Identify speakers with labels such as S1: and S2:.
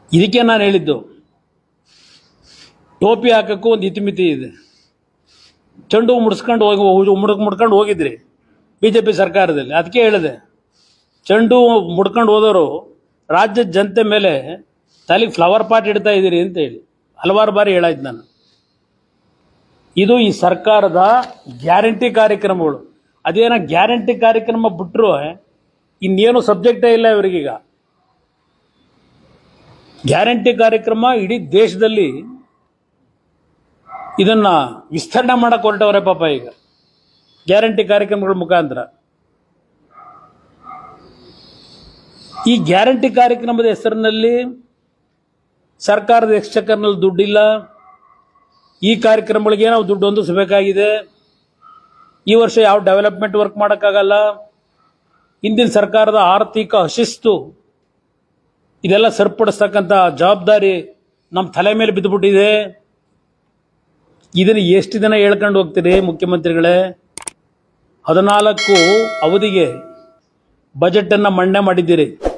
S1: ಇದಕ್ಕೆ ನಾನು ಹೇಳಿದ್ದು ಟೋಪಿ ಹಾಕಕ್ಕೂ ಒಂದು ಇತಿಮಿತಿ ಇದೆ ಚೆಂಡು ಹೂ ಮುಡ್ಸ್ಕೊಂಡು ಹೋಗಿ ಹೋಗಿ- ಮುಡ್ಕ್ ಮುಡ್ಕೊಂಡು ಹೋಗಿದ್ರಿ ಬಿ ಜೆ ಪಿ ಸರ್ಕಾರದಲ್ಲಿ ಅದಕ್ಕೆ ಹೇಳಿದೆ ಚೆಂಡು ಹೂ ಮುಡ್ಕೊಂಡು ಹೋದವರು ರಾಜ್ಯದ ಜನತೆ ಮೇಲೆ ತಲೆಗೆ ಫ್ಲವರ್ ಪಾಟ್ ಇಡ್ತಾ ಇದ್ದೀರಿ ಅಂತ ಹೇಳಿ ಹಲವಾರು ಬಾರಿ ಹೇಳಾಯ್ತು ನಾನು ಇದು ಈ ಸರ್ಕಾರದ ಗ್ಯಾರಂಟಿ ಕಾರ್ಯಕ್ರಮಗಳು ಅದೇನ ಗ್ಯಾರಂಟಿ ಕಾರ್ಯಕ್ರಮ ಬಿಟ್ಟರು ಇನ್ನೇನು ಸಬ್ಜೆಕ್ಟೇ ಇಲ್ಲ ಇವರಿಗೀಗ ಗ್ಯಾರಂಟಿ ಕಾರ್ಯಕ್ರಮ ಇಡೀ ದೇಶದಲ್ಲಿ ಇದನ್ನ ವಿಸ್ತರಣೆ ಮಾಡಕ್ ಹೊರಟವ್ರೆ ಪಾಪ ಈಗ ಗ್ಯಾರಂಟಿ ಕಾರ್ಯಕ್ರಮಗಳ ಮುಖಾಂತರ ಈ ಗ್ಯಾರಂಟಿ ಕಾರ್ಯಕ್ರಮದ ಹೆಸರಿನಲ್ಲಿ ಸರ್ಕಾರದ ಎಕ್ಸ್ಚಕರ್ನಲ್ಲಿ ದುಡ್ಡಿಲ್ಲ ಈ ಕಾರ್ಯಕ್ರಮಗಳಿಗೆ ನಾವು ದುಡ್ಡು ಹೊಂದಿಸಬೇಕಾಗಿದೆ ಈ ವರ್ಷ ಯಾವ ಡೆವಲಪ್ಮೆಂಟ್ ವರ್ಕ್ ಮಾಡೋಕ್ಕಾಗಲ್ಲ ಹಿಂದಿನ ಸರ್ಕಾರದ ಆರ್ಥಿಕ ಅಶಿಸ್ತು ಇದೆಲ್ಲ ಸರಿಪಡಿಸ್ತಕ್ಕಂಥ ಜವಾಬ್ದಾರಿ ನಮ್ಮ ತಲೆ ಮೇಲೆ ಬಿದ್ದುಬಿಟ್ಟಿದೆ ಇದನ್ನು ಎಷ್ಟು ದಿನ ಹೇಳ್ಕೊಂಡು ಹೋಗ್ತೀರಿ ಮುಖ್ಯಮಂತ್ರಿಗಳೇ ಹದಿನಾಲ್ಕು ಅವಧಿಗೆ ಬಜೆಟನ್ನು ಮಂಡನೆ ಮಾಡಿದ್ದೀರಿ